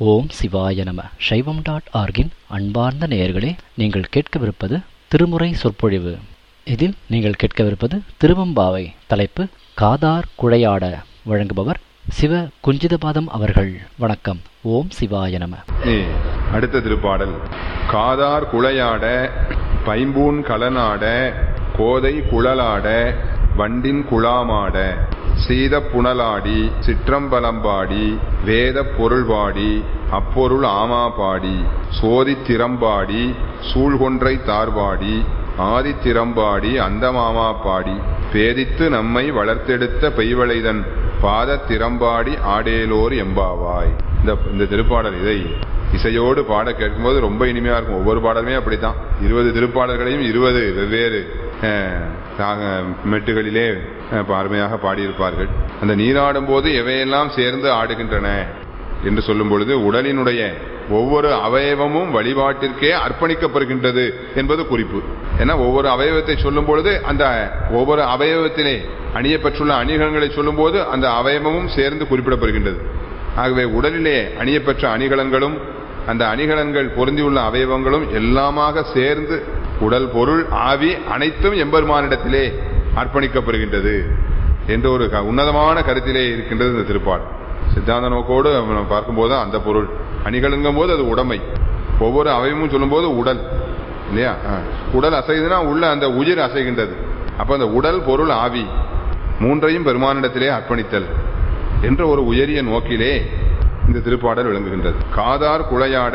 ஓம் சிவாய நம சைவம் டாட் ஆர்கின் அன்பார்ந்த நேயர்களே நீங்கள் கேட்கவிருப்பது திருமுறை சொற்பொழிவு இதில் நீங்கள் கேட்கவிருப்பது திருவம்பாவை தலைப்பு காதார் குழையாட வழங்குபவர் சிவ குஞ்சிதபாதம் அவர்கள் வணக்கம் ஓம் சிவாய நம ஏ, அடுத்த திருப்பாடல் காதார் குழையாட பைம்பூன் கலனாட கோதை குழலாட வண்டின் குழாமாட சீத புனலாடி சிற்றம்பலம்பாடி வேத பொருள்பாடி அப்பொருள் ஆமா பாடி சோதி திறம்பாடி சூழ்கொன்றை தார்பாடி ஆதி திறம்பாடி அந்தமாமா பாடி பேதித்து நம்மை வளர்த்தெடுத்த பெய்வளைதன் பாத திறம்பாடி ஆடேலோர் எம்பாவாய் இந்த இந்த திருப்பாடல் இதை இசையோடு பாட கேட்கும்போது ரொம்ப இனிமையா இருக்கும் ஒவ்வொரு பாடலுமே அப்படித்தான் இருபது திருப்பாடல்களையும் இருபது வெவ்வேறு அஹ், ராக மெட்டுகளிலே அஹ், அருமையாக பாடியிருப்பார்கள் அந்த நீராடும் போது எவையெல்லாம் சேர்ந்து ஆடுகின்றன என்று சொல்லும் பொழுது உடலினுடைய ஒவ்வொரு அவயவமும் வழிபாட்டிற்கே அர்ப்பணிக்கப்படுகின்றது என்பது குறிப்பு ஏன்னா ஒவ்வொரு அவயவத்தை சொல்லும் பொழுது அந்த ஒவ்வொரு அவயவத்திலே அணியப்பெற்றுள்ள அணிகலன்களை சொல்லும் போது அந்த அவயவமும் சேர்ந்து குறிப்பிடப்படுகின்றது ஆகவே உடலிலே அணியப்பெற்ற அணிகலன்களும் அந்த அணிகலன்கள் பொருந்தியுள்ள அவயவங்களும் எல்லாமாக சேர்ந்து உடல் பொருள் ஆவி அனைத்தும் எம்பெருமானிடத்திலே அர்ப்பணிக்கப்படுகின்றது என்ற ஒரு க- உன்னதமான கருத்திலே இருக்கின்றது இந்த திருப்பாடல் சித்தாந்த நோக்கோடு நம்ம பார்க்கும்போது அந்த பொருள் அணிகலங்கும் போது அது உடைமை ஒவ்வொரு அவயமும் சொல்லும்போது உடல் இல்லையா ஆ. உடல் அசைதுன்னா உள்ள அந்த உயிர் அசைகின்றது அப்ப அந்த உடல் பொருள் ஆவி மூன்றையும் பெருமானிடத்திலே அர்ப்பணித்தல் என்ற ஒரு உயரிய நோக்கிலே இந்த திருப்பாடல் விளங்குகின்றது காதார் குழையாட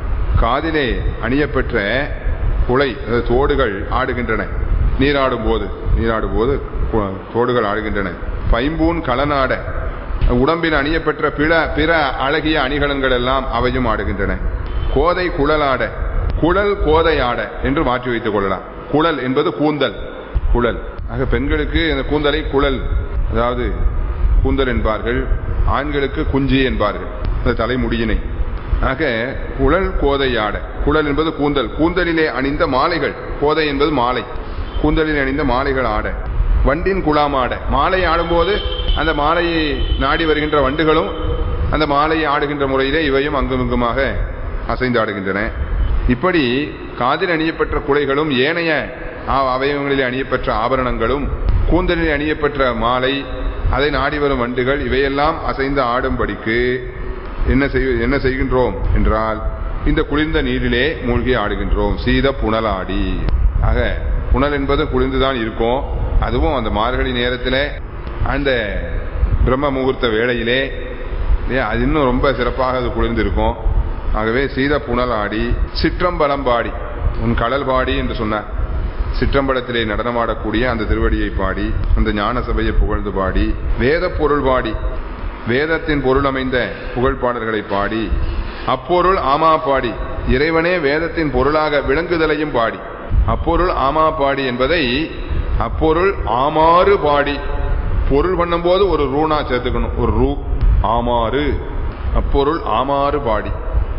காதிலே அணியப்பெற்ற குலை அதாவது தோடுகள் ஆடுகின்றன நீராடும் போது நீராடும் போது கு- தோடுகள் ஆடுகின்றன பைம்பூன் கலனாட உடம்பில் அணியப்பெற்ற பிற பிற அழகிய அணிகலன்கள் எல்லாம் அவையும் ஆடுகின்றன கோதை குழலாட குழல் கோதை ஆட என்று மாற்றி வைத்துக் கொள்ளலாம் குழல் என்பது கூந்தல் குழல் ஆக பெண்களுக்கு இந்த கூந்தலை குழல் அதாவது கூந்தல் என்பார்கள் ஆண்களுக்கு குஞ்சி என்பார்கள் இந்த தலைமுடியினை ஆக குழல் கோதை ஆட குழல் என்பது கூந்தல் கூந்தலிலே அணிந்த மாலைகள் கோதை என்பது மாலை கூந்தலில் அணிந்த மாலைகள் ஆட வண்டின் குழாம் ஆட மாலை ஆடும்போது அந்த மாலையை நாடி வருகின்ற வண்டுகளும் அந்த மாலையை ஆடுகின்ற முறையிலே இவையும் அங்குமிங்குமாக அசைந்து ஆடுகின்றன இப்படி காதில் அணியப்பெற்ற குலைகளும் ஏனைய ஆ- அவயவங்களிலே அணியப்பெற்ற ஆபரணங்களும் கூந்தலில் அணியப்பெற்ற மாலை அதை நாடி வரும் வண்டுகள் இவையெல்லாம் அசைந்து ஆடும்படிக்கு என்ன செய் என்ன செய்கின்றோம் என்றால் இந்த குளிர்ந்த நீரிலே மூழ்கி ஆடுகின்றோம் சீத புனலாடி ஆக புனல் என்பது குளிர்ந்துதான் இருக்கும் அதுவும் அந்த மார்கழி நேரத்திலே அந்த பிரம்ம முகூர்த்த வேளையிலே இல்லையா, அது இன்னும் ரொம்ப சிறப்பாக அது குளிர்ந்து இருக்கும் ஆகவே சீத புனலாடி சிற்றம்பலம் பாடி உன் கடல் பாடி என்று சொன்னார் சிற்றம்பலத்திலே நடனமாடக்கூடிய அந்த திருவடியை பாடி அந்த ஞான சபையை புகழ்ந்து பாடி வேத பொருள் பாடி வேதத்தின் பொருள் அமைந்த புகழ் பாடல்களை பாடி அப்பொருள் ஆமா பாடி இறைவனே வேதத்தின் பொருளாக விளங்குதலையும் பாடி அப்பொருள் ஆமா பாடி என்பதை அப்பொருள் ஆமாறு பாடி பொருள் பண்ணும்போது ஒரு ரூனா சேர்த்துக்கணும் ஒரு ரூ ஆமாறு அப்பொருள் ஆமாறு பாடி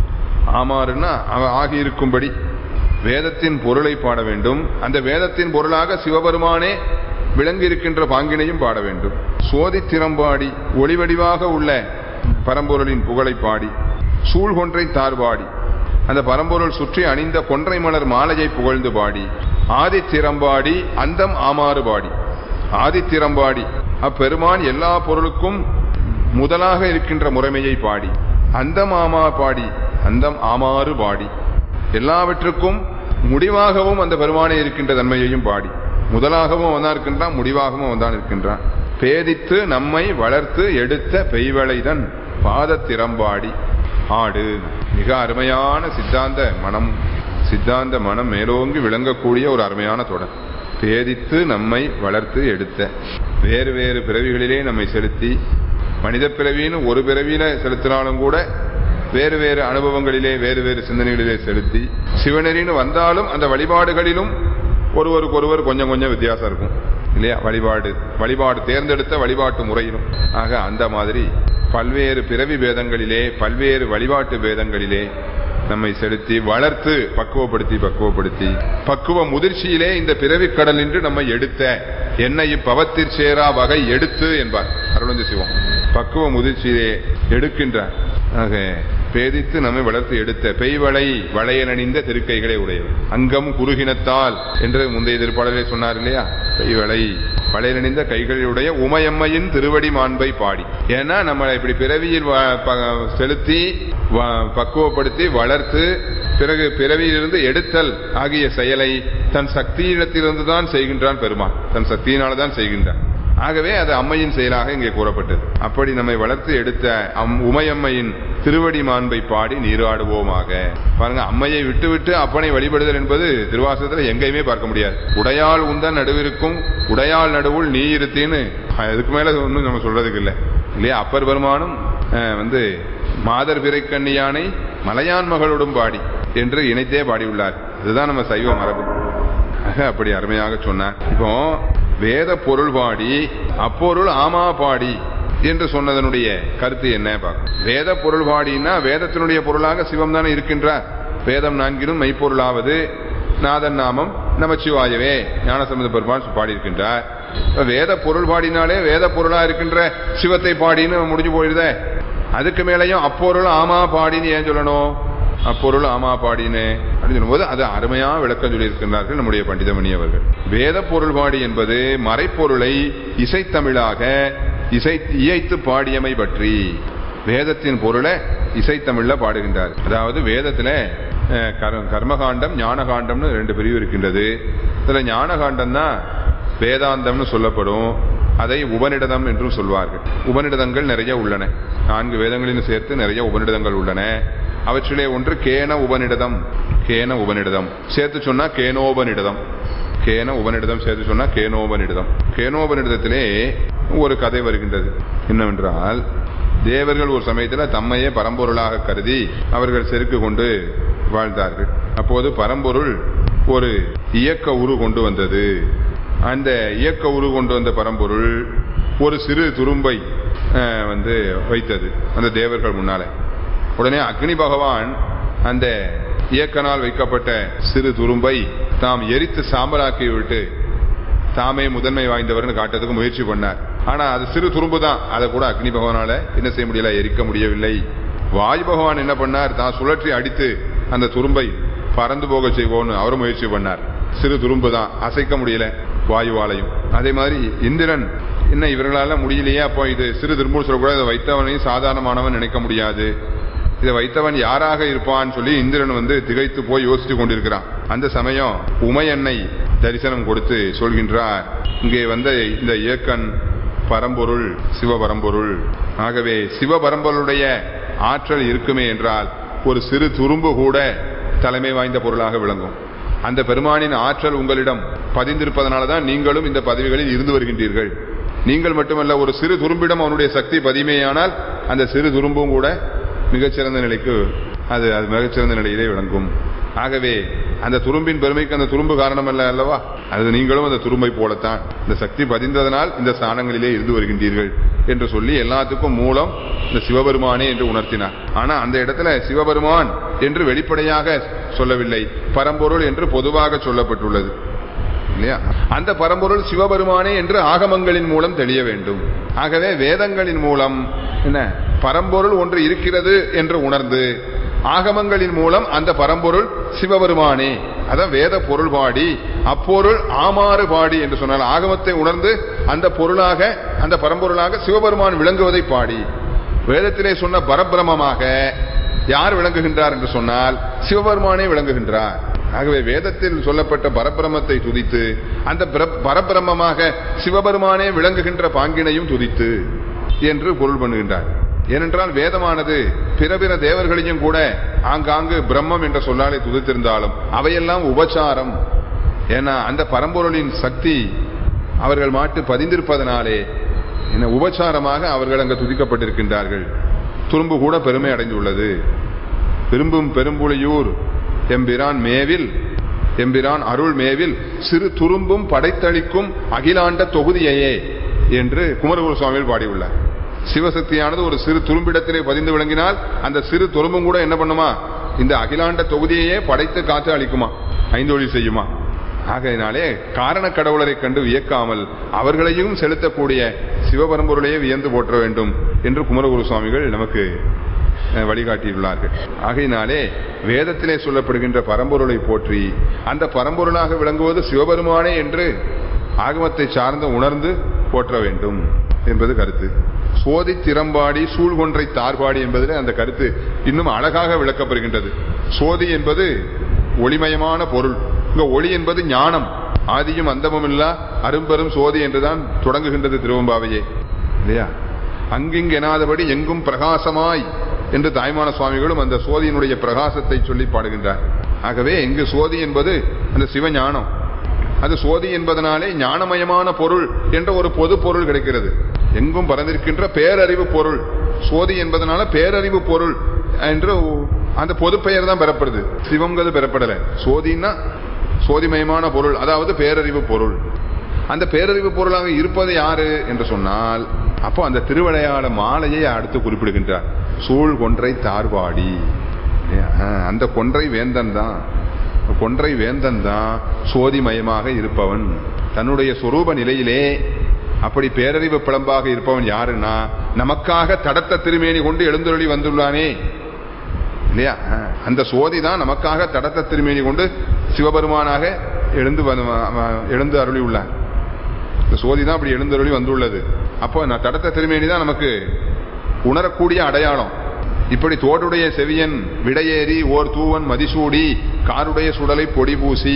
ஆமாறுன்னா அவ ஆகியிருக்கும்படி வேதத்தின் பொருளை பாட வேண்டும் அந்த வேதத்தின் பொருளாக சிவபெருமானே விளங்கி இருக்கின்ற பாங்கினையும் பாட வேண்டும் சோதி திறம்பாடி ஒளிவடிவாக உள்ள பரம்பொருளின் புகழை பாடி சூழ்கொன்றை தார்பாடி அந்த பரம்பொருள் சுற்றி அணிந்த கொன்றை மலர் மாலையை புகழ்ந்து பாடி ஆதி திறம்பாடி அந்தம் ஆமாறு பாடி ஆதி திறம்பாடி அப்பெருமான் எல்லா பொருளுக்கும் முதலாக இருக்கின்ற முறைமையை பாடி அந்தம் ஆமா பாடி அந்தம் ஆமாறு பாடி எல்லாவற்றுக்கும் முடிவாகவும் அந்த பெருமானே இருக்கின்ற தன்மையையும் பாடி முதலாகவும் அவன் தான் இருக்கின்றான் முடிவாகவும் அவன் தான் இருக்கின்றான் பேதித்து நம்மை வளர்த்து எடுத்த பெய்வளைதன் பாத திறம்பாடி ஆடு மிக அருமையான சித்தாந்த மனம் சித்தாந்த மனம் மேலோங்கி விளங்கக்கூடிய ஒரு அருமையான தொடர் பேதித்து நம்மை வளர்த்து எடுத்த வேறு வேறு பிறவிகளிலே நம்மை செலுத்தி மனித பிறவின்னு ஒரு பிறவியில செலுத்தினாலும் கூட வேறு வேறு அனுபவங்களிலே வேறு வேறு சிந்தனைகளிலே செலுத்தி சிவனரின்னு வந்தாலும் அந்த வழிபாடுகளிலும் ஒருவருக்கு ஒருவர் கொஞ்சம் கொஞ்சம் வித்தியாசம் இருக்கும் இல்லையா வழிபாடு வழிபாடு தேர்ந்தெடுத்த வழிபாட்டு முறையிலும் ஆக அந்த மாதிரி பல்வேறு பிறவி பேதங்களிலே பல்வேறு வழிபாட்டு பேதங்களிலே நம்மை செலுத்தி வளர்த்து பக்குவப்படுத்தி பக்குவப்படுத்தி பக்குவ முதிர்ச்சியிலே இந்த பிறவிக் கடல் நின்று நம்மை எடுத்த என்னை இப்பவத்திற் சேரா வகை எடுத்து என்பார் அருளந்தி சிவம் பக்குவ முதிர்ச்சியிலே எடுக்கின்றார் ஆக பேதித்து நம்மை வளர்த்து எடுத்த பெய்வளை வளையலணிந்த திருக்கைகளை உடையவர் அங்கம் குறுகினத்தால் என்று முந்தைய திருப்பாடலை சொன்னார் இல்லையா பெய்வளை வளையலணிந்த கைகளுடைய உமையம்மையின் திருவடி மாண்பை பாடி ஏன்னா நம்மளை இப்படி பிறவியில் வ- ப- செலுத்தி வ- பக்குவப்படுத்தி வளர்த்து பிறகு பிறவியிலிருந்து எடுத்தல் ஆகிய செயலை தன் சக்தியிடத்திலிருந்து தான் செய்கின்றான் பெருமான் தன் சக்தியினால தான் செய்கின்றான் ஆகவே அது அம்மையின் செயலாக இங்கே கூறப்பட்டது அப்படி நம்மை வளர்த்து எடுத்த அம் உமையம்மையின் திருவடி மாண்பை பாடி நீராடுவோமாக பாருங்க அம்மையை விட்டு விட்டு அப்பனை வழிபடுதல் என்பது திருவாசகத்துல எங்கேயுமே பார்க்க முடியாது உடையாள் உந்தன் நடுவிற்கும் உடையாள் நடுவுள் நீ இருத்தேன்னு அதுக்கு மேல ஒன்றும் நம்ம சொல்றதுக்கு இல்லை இல்லையா அப்பர் பெருமானும் அஹ், வந்து மாதர் பிறை கண்ணியானை மலையான் மகளோடும் பாடி என்று இணைத்தே பாடியுள்ளார் இதுதான் நம்ம சைவ மரபு ஆக அப்படி அருமையாக சொன்னார் இப்போ வேத பொருள் பாடி அப்பொருள் ஆமா பாடி என்று சொன்னதனுடைய கருத்து என்ன பார்க்கணும் வேத பொருள் பாடினா வேதத்தினுடைய பொருளாக சிவம் தானே இருக்கின்றார் வேதம் நான்கிலும் மெய்ப்பொருளாவது நாதன் நாமம் நமச்சிவாயவே ஞானசம்பந்த பெருமான் பாடியிருக்கின்றார் இப்ப வேத பொருள் பாடினாலே வேத பொருளா இருக்கின்ற சிவத்தை பாடின்னு முடிஞ்சு போயிடுதே அதுக்கு மேலேயும் அப்பொருள் ஆமா பாடின்னு ஏன் சொல்லணும் அப்பொருள் ஆமா பாடினே அப்படின்னு சொல்லும்போது அது அருமையா விளக்கம் சொல்லியிருக்கின்றார்கள் நம்முடைய பண்டிதமணி அவர்கள் வேத பொருள் பாடி என்பது மறைப்பொருளை இசைத்தமிழாக இசை இயைத்து பாடியமை பற்றி வேதத்தின் பொருளை இசைத்தமிழ்ல பாடுகின்றார் அதாவது வேதத்துல அஹ், கர- கர்மகாண்டம் ஞானகாண்டம்னு ரெண்டு பிரிவு இருக்கின்றது இதுல ஞானகாண்டம் தான் வேதாந்தம்னு சொல்லப்படும் அதை உபநிடதம் என்றும் சொல்வார்கள் உபநிடதங்கள் நிறைய உள்ளன நான்கு வேதங்களிலும் சேர்த்து நிறைய உபநிடதங்கள் உள்ளன அவற்றிலே ஒன்று கேன உபநிடதம் கேன உபநிடதம் சேர்த்து சொன்னா கேனோபநிடதம் கேன உபநிடதம் சேர்த்து சொன்னா கேனோபநிடதம் கேனோபநிடதத்திலே ஒரு கதை வருகின்றது என்னவென்றால் தேவர்கள் ஒரு சமயத்துல தம்மையே பரம்பொருளாக கருதி அவர்கள் செருக்கு கொண்டு வாழ்ந்தார்கள் அப்போது பரம்பொருள் ஒரு இயக்க உரு கொண்டு வந்தது அந்த இயக்க உரு கொண்டு வந்த பரம்பொருள் ஒரு சிறு துரும்பை அஹ், வந்து வைத்தது அந்த தேவர்கள் முன்னாலே உடனே அக்னி பகவான் அந்த இயக்கனால் வைக்கப்பட்ட சிறு துரும்பை தாம் எரித்து சாம்பலாக்கி விட்டு தாமே முதன்மை வாய்ந்தவர்னு காட்டுறதுக்கு முயற்சி பண்ணார் ஆனா அது சிறு துரும்பு தான் அதை கூட அக்னி பகவானால என்ன செய்ய முடியல எரிக்க முடியவில்லை வாயு பகவான் என்ன பண்ணார் தான் சுழற்றி அடித்து அந்த துரும்பை பறந்து போக செய்வோம்னு அவர் முயற்சி பண்ணார் சிறு துரும்பு தான் அசைக்க முடியல வாயுவாலையும் அதே மாதிரி இந்திரன் என்ன இவர்களால முடியலையே அப்போ இது சிறு துரும்பு சொல்லக்கூடாது இதை வைத்தவனையும் சாதாரணமானவன் நினைக்க முடியாது இதை வைத்தவன் யாராக இருப்பான்னு சொல்லி இந்திரன் வந்து திகைத்து போய் யோசித்து கொண்டிருக்கிறான் அந்த சமயம் உமையன்னை தரிசனம் கொடுத்து சொல்கின்றார் இங்கே வந்த இந்த இயக்கன் பரம்பொருள் சிவபரம்பொருள் ஆகவே சிவபரம்பொருளுடைய ஆற்றல் இருக்குமே என்றால் ஒரு சிறு துரும்பு கூட தலைமை வாய்ந்த பொருளாக விளங்கும் அந்த பெருமானின் ஆற்றல் உங்களிடம் பதிந்திருப்பதனால தான் நீங்களும் இந்த பதவிகளில் இருந்து வருகின்றீர்கள் நீங்கள் மட்டுமல்ல ஒரு சிறு துரும்பிடம் அவனுடைய சக்தி பதிமையானால் அந்த சிறு துரும்பும் கூட மிகச்சிறந்த நிலைக்கு அது அது மிகச்சிறந்த நிலையிலே விளங்கும் ஆகவே அந்த துரும்பின் பெருமைக்கு அந்த துரும்பு காரணமல்ல அல்லவா அது நீங்களும் அந்த துரும்பை போலத்தான் இந்த சக்தி பதிந்ததனால் இந்த ஸ்தானங்களிலே இருந்து வருகின்றீர்கள் என்று சொல்லி எல்லாத்துக்கும் மூலம் இந்த சிவபெருமானே என்று உணர்த்தினார் ஆனா அந்த இடத்துல சிவபெருமான் என்று வெளிப்படையாக சொல்லவில்லை பரம்பொருள் என்று பொதுவாக சொல்லப்பட்டுள்ளது இல்லையா அந்த பரம்பொருள் சிவபெருமானே என்று ஆகமங்களின் மூலம் தெளிய வேண்டும் ஆகவே வேதங்களின் மூலம் என்ன பரம்பொருள் ஒன்று இருக்கிறது என்று உணர்ந்து ஆகமங்களின் மூலம் அந்த பரம்பொருள் சிவபெருமானே அதான் வேத பொருள் பாடி அப்பொருள் ஆமாறு பாடி என்று சொன்னால் ஆகமத்தை உணர்ந்து அந்த பொருளாக அந்த பரம்பொருளாக சிவபெருமான் விளங்குவதை பாடி வேதத்திலே சொன்ன பரபிரமமாக யார் விளங்குகின்றார் என்று சொன்னால் சிவபெருமானே விளங்குகின்றார் ஆகவே வேதத்தில் சொல்லப்பட்ட பரபிரமத்தை துதித்து அந்த பிர- பரபிரமமாக சிவபெருமானே விளங்குகின்ற பாங்கினையும் துதித்து என்று பொருள் பண்ணுகின்றார் ஏனென்றால் வேதமானது பிற பிற தேவர்களையும் கூட ஆங்காங்கு பிரம்மம் என்ற சொல்லாலை துதித்திருந்தாலும் அவையெல்லாம் உபச்சாரம் ஏன்னா அந்த பரம்பொருளின் சக்தி அவர்கள் மாட்டு பதிந்திருப்பதனாலே என்ன உபச்சாரமாக அவர்கள் அங்கு துதிக்கப்பட்டிருக்கின்றார்கள் துரும்பு கூட பெருமை அடைந்துள்ளது விரும்பும் பெரும்புலியூர் எம்பிரான் மேவில் எம்பிரான் அருள் மேவில் சிறு துரும்பும் படைத்தளிக்கும் அகிலாண்ட தொகுதியையே என்று குமரகுரு சுவாமிகள் பாடியுள்ளார் சிவசக்தியானது ஒரு சிறு துரும்பிடத்திலே பதிந்து விளங்கினால் அந்த சிறு துரும்பும் கூட என்ன பண்ணுமா இந்த அகிலாண்ட தொகுதியையே படைத்து காத்து அளிக்குமா ஐந்தொழில் செய்யுமா ஆகையினாலே காரண கடவுளரை கண்டு வியக்காமல் அவர்களையும் செலுத்தக்கூடிய சிவபரம்பொருளையே வியந்து போற்ற வேண்டும் என்று குமரகுரு சுவாமிகள் நமக்கு அஹ், வழிகாட்டியுள்ளார்கள் ஆகையினாலே வேதத்திலே சொல்லப்படுகின்ற பரம்பொருளை போற்றி அந்த பரம்பொருளாக விளங்குவது சிவபெருமானே என்று ஆகமத்தை சார்ந்த உணர்ந்து போற்ற வேண்டும் என்பது கருத்து சோதி திறம்பாடி சூழ்கொன்றை தார்பாடி என்பதில் அந்த கருத்து இன்னும் அழகாக விளக்கப்படுகின்றது சோதி என்பது ஒளிமயமான பொருள் இங்க ஒளி என்பது ஞானம் ஆதியும் அந்தமும் இல்லா அரும்பெரும் சோதி என்றுதான் தொடங்குகின்றது திருவம்பாவையே இல்லையா அங்கிங்கெனாதபடி எங்கும் பிரகாசமாய் என்று தாய்மான சுவாமிகளும் அந்த சோதியினுடைய பிரகாசத்தை சொல்லி பாடுகின்றார் ஆகவே இங்கு சோதி என்பது அந்த சிவஞானம் அது சோதி என்பதனாலே ஞானமயமான பொருள் என்ற ஒரு பொது பொருள் கிடைக்கிறது எங்கும் பறந்திருக்கின்ற பேரறிவு பொருள் சோதி என்பதனால பேரறிவு பொருள் என்று அந்த பொது பெயர் தான் பெறப்படுது சிவங்கிறது பெறப்படல சோதின்னா சோதிமயமான பொருள் அதாவது பேரறிவு பொருள் அந்த பேரறிவு பொருளாக இருப்பது யாரு என்று சொன்னால் அப்போ அந்த திருவிளையாட மாலையை அடுத்து குறிப்பிடுகின்றார் சூழ் கொன்றை தார்வாடி அஹ், அந்த கொன்றை வேந்தன் தான் கொன்றை வேந்தன் தான் சோதிமயமாக இருப்பவன் தன்னுடைய சொரூப நிலையிலே அப்படி பேரறிவு பிளம்பாக இருப்பவன் யாருன்னா நமக்காக தடத்த திருமேனி கொண்டு எழுந்தருளி வந்துள்ளானே இல்லையா அஹ், அந்த சோதி தான் நமக்காக தடத்த திருமேனி கொண்டு சிவபெருமானாக எழுந்து வந்து- அவ- எழுந்து அருளி உள்ளான் இந்த சோதி தான் அப்படி எழுந்தருளி வந்துள்ளது அப்போ நான் தடத்த திருமேனி தான் நமக்கு உணரக்கூடிய அடையாளம் இப்படி தோடுடைய செவியன் விடையேறி ஓர் தூவன் மதிசூடி காருடைய சுடலை பொடி பூசி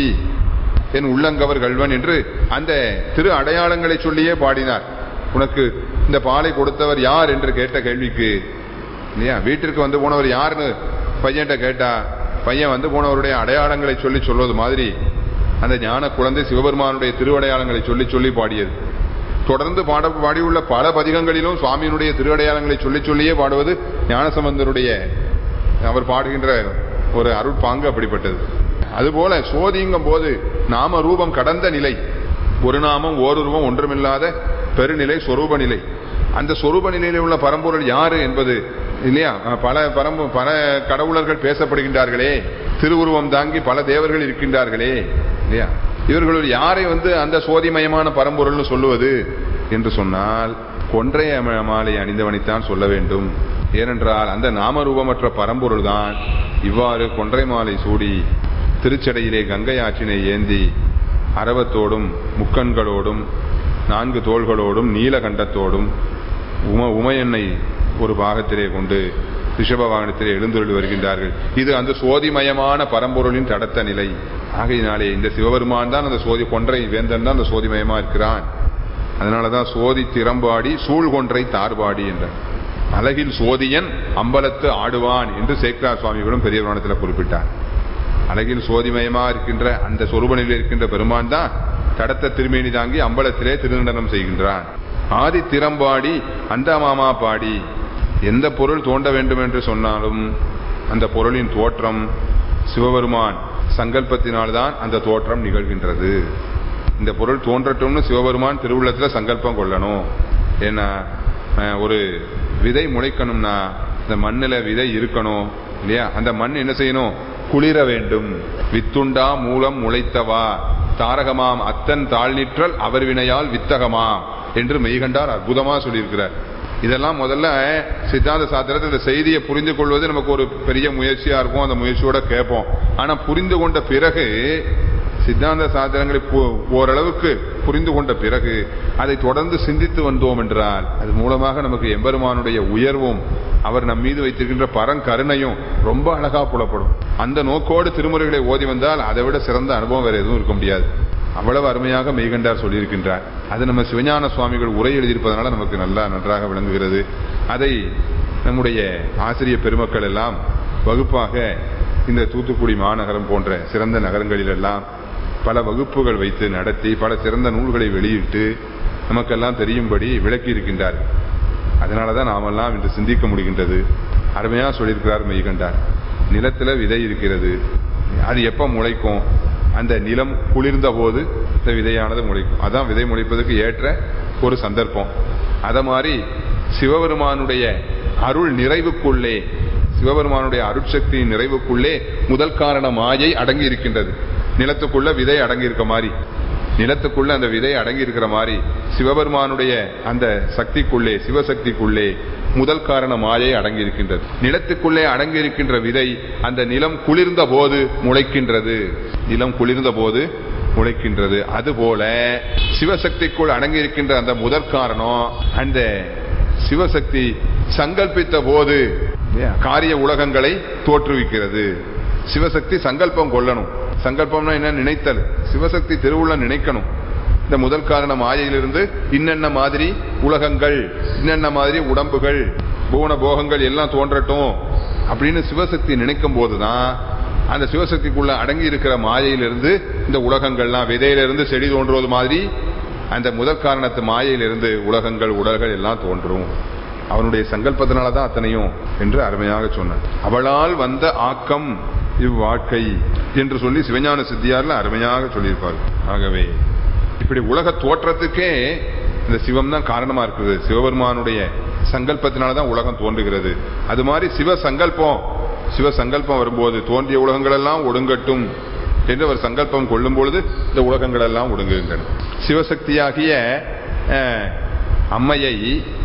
என் உள்ளங்கவர் கல்வன் என்று அந்த திரு அடையாளங்களை சொல்லியே பாடினார் உனக்கு இந்த பாலை கொடுத்தவர் யார் என்று கேட்ட கேள்விக்கு இல்லையா வீட்டிற்கு வந்து போனவர் யாருன்னு பையன்கிட்ட கேட்டா பையன் வந்து போனவருடைய அடையாளங்களை சொல்லி சொல்வது மாதிரி அந்த ஞான குழந்தை சிவபெருமானுடைய திருவடையாளங்களை சொல்லி சொல்லி பாடியது தொடர்ந்து பாட பாடியுள்ள பல பதிகங்களிலும் சுவாமியினுடைய திருவடையாளங்களை சொல்லி சொல்லியே பாடுவது ஞானசம்பந்தருடைய அவர் பாடுகின்ற ஒரு அருட்பாங்கு அப்படிப்பட்டது அதுபோல சோதிங்கும் போது நாம ரூபம் கடந்த நிலை ஒரு நாமம் ஓருருவம் ஒன்றுமில்லாத பெருநிலை சொரூப நிலை அந்த சொரூப நிலையில் உள்ள பரம்பொருள் யாரு என்பது இல்லையா பல பரம்பு பல கடவுளர்கள் பேசப்படுகின்றார்களே திருவுருவம் தாங்கி பல தேவர்கள் இருக்கின்றார்களே இல்லையா இவர்களுள் யாரை வந்து அந்த சோதிமயமான பரம்பொருள்னு சொல்லுவது என்று சொன்னால் கொன்றைய ம- மாலை அணிந்தவனைத்தான் சொல்ல வேண்டும் ஏனென்றால் அந்த நாமரூபமற்ற பரம்பொருள் தான் இவ்வாறு கொன்றை மாலை சூடி திருச்சடையிலே கங்கை ஆற்றினை ஏந்தி அரவத்தோடும் முக்கண்களோடும் நான்கு தோள்களோடும் நீலகண்டத்தோடும் உம உமையன்னை ஒரு பாகத்திலே கொண்டு ரிஷப வாகனத்திலே எழுந்தருளி வருகின்றார்கள் இது அந்த சோதிமயமான பரம்பொருளின் தடத்த நிலை ஆகையினாலே இந்த சிவபெருமான் தான் அந்த சோதி கொன்றை வேந்தன் தான் அந்த சோதிமயமா இருக்கிறான் அதனாலதான் சோதி திறம்பாடி சூழ்கொன்றை தார்பாடி என்றார் அழகில் சோதியன் அம்பலத்து ஆடுவான் என்று சேக்கரா சுவாமிகளும் பெரிய புராணத்தில் குறிப்பிட்டார் அழகில் சோதிமயமா இருக்கின்ற அந்த சொரூபனில் இருக்கின்ற பெருமான் தான் தடத்த திருமேனி தாங்கி அம்பலத்திலே திருநடனம் செய்கின்றான் ஆதி திறம்பாடி அந்த மாமா பாடி எந்த பொருள் தோண்ட வேண்டும் என்று சொன்னாலும் அந்த பொருளின் தோற்றம் சிவபெருமான் சங்கல்பத்தினால்தான் அந்த தோற்றம் நிகழ்கின்றது இந்த பொருள் தோன்றட்டும்னு சிவபெருமான் திருவுள்ளத்துல சங்கல்பம் கொள்ளணும் ஏன்னா அஹ், ஒரு விதை முளைக்கணும்னா இந்த மண்ணுல விதை இருக்கணும் இல்லையா அந்த மண் என்ன செய்யணும் குளிர வேண்டும் வித்துண்டா மூலம் முளைத்தவா தாரகமாம் அத்தன் தாழ்நிற்றல் அவர் வினையால் வித்தகமாம் என்று மெய்கண்டார் அற்புதமா சொல்லியிருக்கிறார் இதெல்லாம் முதல்ல சித்தாந்த சாத்திரத்தை இந்த செய்தியை புரிந்து கொள்வது நமக்கு ஒரு பெரிய முயற்சியா இருக்கும் அந்த முயற்சியோட கேட்போம் ஆனா புரிந்து கொண்ட பிறகு சித்தாந்த சாத்திரங்களை பு- ஓரளவுக்கு புரிந்து கொண்ட பிறகு அதை தொடர்ந்து சிந்தித்து வந்தோம் என்றால் அது மூலமாக நமக்கு எம்பெருமானுடைய உயர்வும் அவர் நம் மீது வைத்திருக்கின்ற பரங்கருணையும் ரொம்ப அழகா புலப்படும் அந்த நோக்கோடு திருமுறைகளை ஓதி வந்தால் அதை விட சிறந்த அனுபவம் வேற எதுவும் இருக்க முடியாது அவ்வளவு அருமையாக மெய்கண்டார் சொல்லியிருக்கின்றார் அது நம்ம சிவஞான சுவாமிகள் உரை எழுதியிருப்பதனால நமக்கு நல்லா நன்றாக விளங்குகிறது அதை நம்முடைய ஆசிரிய பெருமக்கள் எல்லாம் வகுப்பாக இந்த தூத்துக்குடி மாநகரம் போன்ற சிறந்த நகரங்களிலெல்லாம் பல வகுப்புகள் வைத்து நடத்தி பல சிறந்த நூல்களை வெளியிட்டு நமக்கெல்லாம் தெரியும்படி விளக்கி இருக்கின்றார் அதனாலதான் நாமெல்லாம் இன்று சிந்திக்க முடிகின்றது அருமையா சொல்லியிருக்கிறார் மெய்கண்டார் நிலத்துல விதை இருக்கிறது அது எப்ப முளைக்கும் அந்த நிலம் குளிர்ந்த போது இந்த விதையானது முளைக்கும் அதான் விதை முளைப்பதற்கு ஏற்ற ஒரு சந்தர்ப்பம் அத மாதிரி சிவபெருமானுடைய அருள் நிறைவுக்குள்ளே சிவபெருமானுடைய அருட்சக்தியின் நிறைவுக்குள்ளே முதல் காரண மாயை அடங்கி இருக்கின்றது நிலத்துக்குள்ள விதை அடங்கி இருக்க மாதிரி நிலத்துக்குள்ள அந்த விதை அடங்கி இருக்கிற மாதிரி சிவபெருமானுடைய அந்த சக்திக்குள்ளே சிவசக்திக்குள்ளே முதல் காரண மாயை அடங்கி இருக்கின்றது நிலத்துக்குள்ளே அடங்கி இருக்கின்ற விதை அந்த நிலம் குளிர்ந்த போது முளைக்கின்றது நிலம் குளிர்ந்த போது முளைக்கின்றது அதுபோல சிவசக்திக்குள் அடங்கி இருக்கின்ற அந்த முதற் காரணம் அந்த சிவசக்தி சங்கல்பித்த போது காரிய உலகங்களை தோற்றுவிக்கிறது சிவசக்தி சங்கல்பம் கொள்ளணும் சங்கல்பம்னா என்ன நினைத்தல் சிவசக்தி திருவுள்ள நினைக்கணும் இந்த முதல் காரண மாயையிலிருந்து இன்னென்ன மாதிரி உலகங்கள் இன்னென்ன மாதிரி உடம்புகள் பூன போகங்கள் எல்லாம் தோன்றட்டும் அப்படின்னு சிவசக்தி நினைக்கும் போதுதான் அந்த சிவசக்திக்குள்ள அடங்கி இருக்கிற மாயையிலிருந்து இந்த உலகங்கள்லாம் விதையிலிருந்து செடி தோன்றுவது மாதிரி அந்த முதல் காரணத்து மாயையிலிருந்து உலகங்கள் உடல்கள் எல்லாம் தோன்றும் அவனுடைய சங்கல்பத்தினாலதான் அத்தனையும் என்று அருமையாக சொன்னார் அவளால் வந்த ஆக்கம் இவ்வாழ்க்கை என்று சொல்லி சிவஞான சித்தியார்ல அருமையாக சொல்லியிருப்பார் ஆகவே இப்படி உலக தோற்றத்துக்கே இந்த சிவம் தான் காரணமா இருக்குது சிவபெருமானுடைய சங்கல்பத்தினாலதான் உலகம் தோன்றுகிறது அது மாதிரி சிவ சங்கல்பம் சிவ சங்கல்பம் வரும்போது தோன்றிய உலகங்கள் எல்லாம் ஒடுங்கட்டும் என்று அவர் சங்கல்பம் கொள்ளும் பொழுது இந்த உலகங்கள் எல்லாம் ஒடுங்குகின்றன சிவசக்தியாகிய அஹ், அம்மையை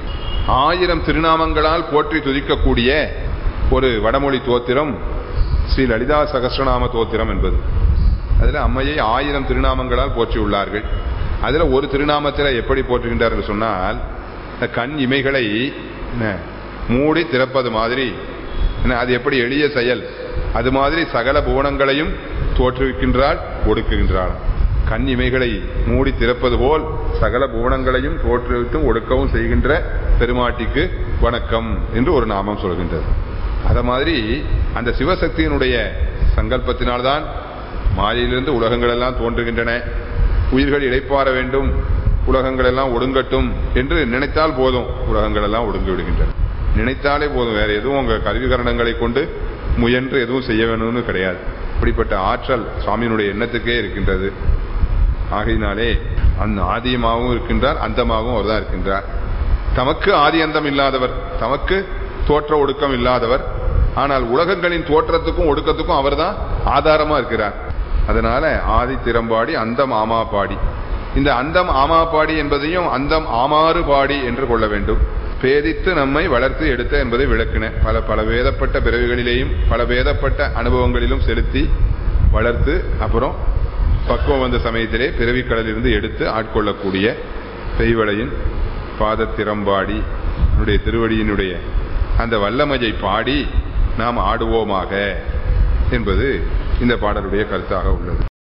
ஆயிரம் திருநாமங்களால் போற்றி துதிக்கக்கூடிய ஒரு வடமொழி தோத்திரம் ஸ்ரீ லலிதா சகஸ்ரநாம தோத்திரம் என்பது அதுல அம்மையை ஆயிரம் திருநாமங்களால் போற்றி உள்ளார்கள் அதுல ஒரு திருநாமத்தில் எப்படி போற்றுகின்றார்கள் சொன்னால் இந்த கண் இமைகளை என்ன, மூடி திறப்பது மாதிரி என்ன, அது எப்படி எளிய செயல் அது மாதிரி சகல புவனங்களையும் தோற்றுவிக்கின்றாள் ஒடுக்குகின்றாள் கண் இமைகளை மூடி திறப்பது போல் சகல புவனங்களையும் தோற்றுவித்தும் ஒடுக்கவும் செய்கின்ற பெருமாட்டிக்கு வணக்கம் என்று ஒரு நாமம் சொல்கின்றது அத மாதிரி அந்த சிவசக்தியினுடைய சங்கல்பத்தினால்தான் மாயையிலிருந்து உலகங்கள் எல்லாம் தோன்றுகின்றன உயிர்கள் இழைப்பார வேண்டும் உலகங்கள் எல்லாம் ஒடுங்கட்டும் என்று நினைத்தால் போதும் உலகங்கள் எல்லாம் ஒடுங்கி விடுகின்றன நினைத்தாலே போதும் வேற எதுவும் உங்க கருவிகரணங்களை கொண்டு முயன்று எதுவும் செய்ய வேணும்னு கிடையாது இப்படிப்பட்ட ஆற்றல் சுவாமியினுடைய எண்ணத்துக்கே இருக்கின்றது ஆகையினாலே அந்த ஆதியமாகவும் இருக்கின்றார் அந்தமாகவும் அவர்தான் இருக்கின்றார் தமக்கு ஆதி அந்தம் இல்லாதவர் தமக்கு தோற்ற ஒடுக்கம் இல்லாதவர் ஆனால் உலகங்களின் தோற்றத்துக்கும் ஒடுக்கத்துக்கும் அவர்தான் ஆதாரமா இருக்கிறார் அதனால ஆதி திறம்பாடி அந்தம் ஆமா பாடி இந்த அந்தம் ஆமா பாடி என்பதையும் அந்தம் ஆமாறு பாடி என்று கொள்ள வேண்டும் பேதித்து நம்மை வளர்த்து எடுத்த என்பதை விளக்கின பல பல வேதப்பட்ட பிறவிகளிலேயும் பல வேதப்பட்ட அனுபவங்களிலும் செலுத்தி வளர்த்து அப்புறம் பக்குவம் வந்த சமயத்திலே பிறவிக்கடலிருந்து எடுத்து ஆட்கொள்ளக்கூடிய பெய்வளையின் பாதத்திறம்பாடி என்னுடைய திருவடியினுடைய அந்த வல்லமையை பாடி நாம் ஆடுவோமாக என்பது இந்த பாடலுடைய கருத்தாக உள்ளது